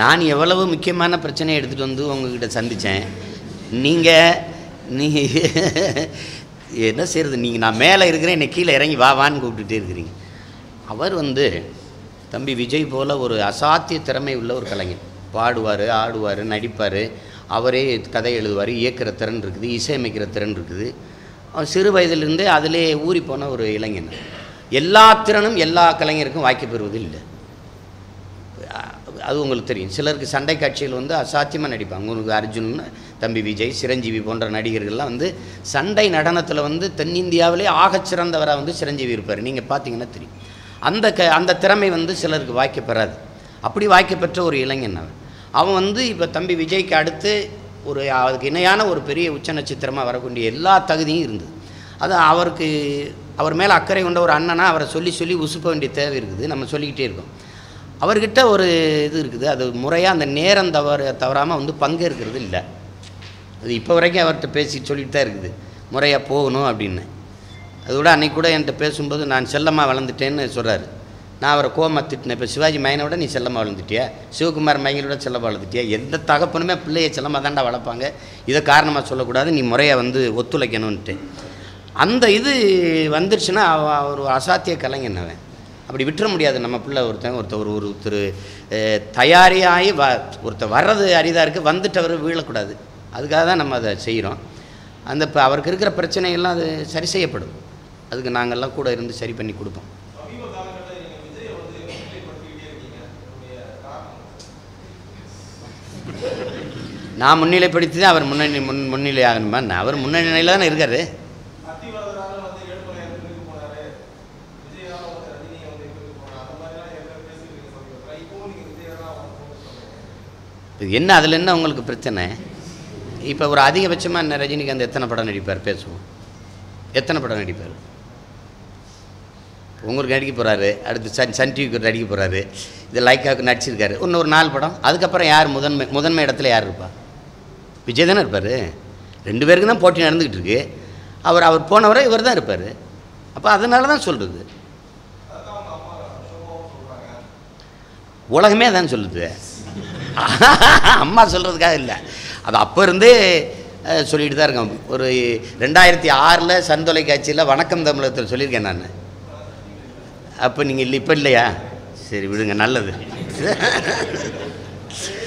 நான் எவ்வளவு முக்கியமான பிரச்சனையை எடுத்துகிட்டு வந்து உங்ககிட்ட சந்தித்தேன் நீங்கள் நீ என்ன செய்கிறது நீங்கள் நான் மேலே இருக்கிறேன் என்னை கீழே இறங்கி வா வான்னு கூப்பிட்டுட்டே இருக்கிறீங்க அவர் வந்து தம்பி விஜய் போல் ஒரு அசாத்திய திறமை உள்ள ஒரு கலைஞர் பாடுவார் ஆடுவார் நடிப்பார் அவரே கதை எழுதுவார் இயக்குற திறன் இருக்குது இசையமைக்கிற திறன் இருக்குது அவன் சிறு வயதிலிருந்தே அதிலே ஊறி போன ஒரு இளைஞன் எல்லா திறனும் எல்லா கலைஞருக்கும் வாய்ப்பு பெறுவதில் இல்லை அது உங்களுக்கு தெரியும் சிலருக்கு சண்டை காட்சிகள் வந்து அசாத்தியமாக நடிப்பாங்க உங்களுக்கு அர்ஜுன் தம்பி விஜய் சிரஞ்சீவி போன்ற நடிகர்கள்லாம் வந்து சண்டை நடனத்தில் வந்து தென்னிந்தியாவிலே ஆகச் சிறந்தவராக வந்து சிரஞ்சீவி இருப்பார் நீங்கள் பார்த்தீங்கன்னா தெரியும் அந்த க அந்த திறமை வந்து சிலருக்கு வாய்க்க பெறாது அப்படி வாய்க்க பெற்ற ஒரு இளைஞன் அவன் அவன் வந்து இப்போ தம்பி விஜய்க்கு அடுத்து ஒரு அதுக்கு இணையான ஒரு பெரிய உச்ச நட்சத்திரமாக வரக்கூடிய எல்லா தகுதியும் இருந்தது அது அவருக்கு அவர் மேலே அக்கறை கொண்ட ஒரு அண்ணனா அவரை சொல்லி சொல்லி உசுப்ப வேண்டிய தேவை இருக்குது நம்ம சொல்லிக்கிட்டே இருக்கோம் அவர்கிட்ட ஒரு இது இருக்குது அது முறையாக அந்த நேரம் தவறு தவறாமல் வந்து பங்கேற்கிறது இல்லை அது இப்போ வரைக்கும் அவர்கிட்ட பேசி சொல்லிட்டு தான் இருக்குது முறையாக போகணும் அப்படின்னு அதோட அன்னைக்கு கூட என்கிட்ட பேசும்போது நான் செல்லமாக வளர்ந்துட்டேன்னு சொல்கிறாரு நான் அவரை கோமா திட்டினேன் இப்போ சிவாஜி மையனை விட நீ செல்லமாக வளர்ந்துட்டியா சிவகுமார் மையனை விட செல்லமாக வளர்ந்துட்டியா எந்த தகப்பனுமே பிள்ளையை செல்லமாக தாண்டா வளர்ப்பாங்க இதை காரணமாக சொல்லக்கூடாது நீ முறையாக வந்து ஒத்துழைக்கணும்ன்ட்டு அந்த இது வந்துருச்சுன்னா அவ- அவர் ஒரு அசாத்திய கலைஞன் அவன் அப்படி விட்டுற முடியாது நம்ம பிள்ளை ஒருத்தன் ஒருத்தர் ஒரு ஒருத்தர் அஹ், தயாரியாகி வ ஒருத்தர் வர்றது அரிதாக இருக்குது வந்துட்டவர் வீழக்கூடாது அதுக்காக தான் நம்ம அதை செய்கிறோம் அந்த இப்போ அவருக்கு இருக்கிற பிரச்சனைகள்லாம் அது சரி செய்யப்படும் அதுக்கு நாங்கள்லாம் கூட இருந்து சரி பண்ணி கொடுப்போம் நான் முன்னிலைப்படுத்தி தான் அவர் முன்னணி முன் முன்னிலை ஆகணுமா நான் அவர் முன்னணியில் தானே இருக்காரு இது என்ன அதில் என்ன உங்களுக்கு பிரச்சனை இப்போ ஒரு அதிகபட்சமாக என்ன ரஜினிகாந்த் எத்தனை படம் நடிப்பார் பேசுவோம் எத்தனை படம் நடிப்பார் உங்களுக்கு நடிக்க போகிறாரு அடுத்து சன் சன் டிவிக்கு நடிக்க போகிறாரு இது லைக்காவுக்கு நடிச்சிருக்காரு இன்னும் ஒரு நாலு படம் அதுக்கப்புறம் யார் முதன்மை முதன்மை இடத்துல யார் இருப்பா விஜய் தானே இருப்பார் ரெண்டு பேருக்கு தான் போட்டி நடந்துக்கிட்டு இருக்கு அவர் அவர் போனவரை இவர் தான் இருப்பார் அப்போ அதனால தான் சொல்கிறது உலகமே அதான் சொல்லுது அம்மா சொல்கிறதுக்காக இல்லை அது அப்போ இருந்தே அஹ், சொல்லிட்டு தான் இருக்கேன் ஒரு ரெண்டாயிரத்தி ஆறில் சன் தொலைக்காட்சியில் வணக்கம் தமிழகத்தில் சொல்லியிருக்கேன் நான் அப்போ நீங்கள் இல்லை இப்போ இல்லையா சரி விடுங்க நல்லது